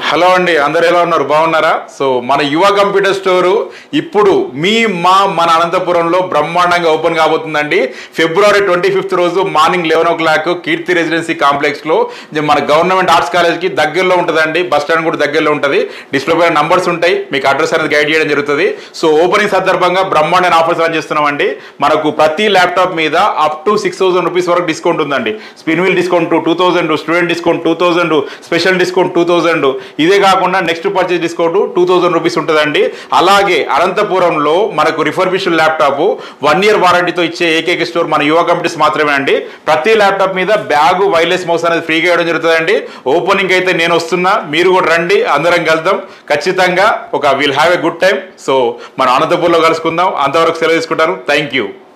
hello అండి అందరు ఎలా ఉన్నారు బాగున్నారా సో మన యువ కంప్యూటర్ స్టోరు ఇప్పుడు మీ మా మన అనంతపురంలో బ్రహ్మాండంగా ఓపెన్ కాబోతుందండి ఫిబ్రవరి ట్వంటీ ఫిఫ్త్ రోజు morning eleven o'clock Keerthi residency కాంప్లెక్స్లో ఇది మన గవర్నమెంట్ ఆర్ట్స్ కాలేజ్కి దగ్గరలో ఉంటుందండి బస్ స్టాండ్ కూడా దగ్గరలో ఉంటుంది డిస్ప్లే పైన నంబర్స్ ఉంటాయి మీకు అడ్రస్ అనేది గైడ్ చేయడం జరుగుతుంది సో ఓపెనింగ్ సందర్భంగా బ్రహ్మాండమైన ఆఫర్స్ రన్ చేస్తున్నామండి మనకు ప్రతి ల్యాప్టాప్ మీద up to six thousand rupees వరకు డిస్కౌంట్ ఉందండి spin wheel discount two thousand student discount two thousand special discount two thousand ఇదే కాకుండా next purchase discount two thousand rupees ఉంటుందండి అలాగే అనంతపురంలో మనకు రిఫర్బిషన్ ల్యాప్టాప్ వన్ ఇయర్ వారంటీతో ఇచ్చే ఏకైక స్టోర్ మన యువ కంపెనీస్ మాత్రమే అండి ప్రతి ల్యాప్టాప్ మీద బ్యాగు వైర్లెస్ మౌస్ అనేది ఫ్రీగా ఇవ్వడం జరుగుతుందండి ఓపెనింగ్ అయితే నేను వస్తున్నా మీరు కూడా రండి అందరం కలుద్దాం ఖచ్చితంగా ఒక will have a good time so మనం అనంతపూర్లో కలుసుకుందాం అంతవరకు సెలవు తీసుకుంటారు థ్యాంక్ యూ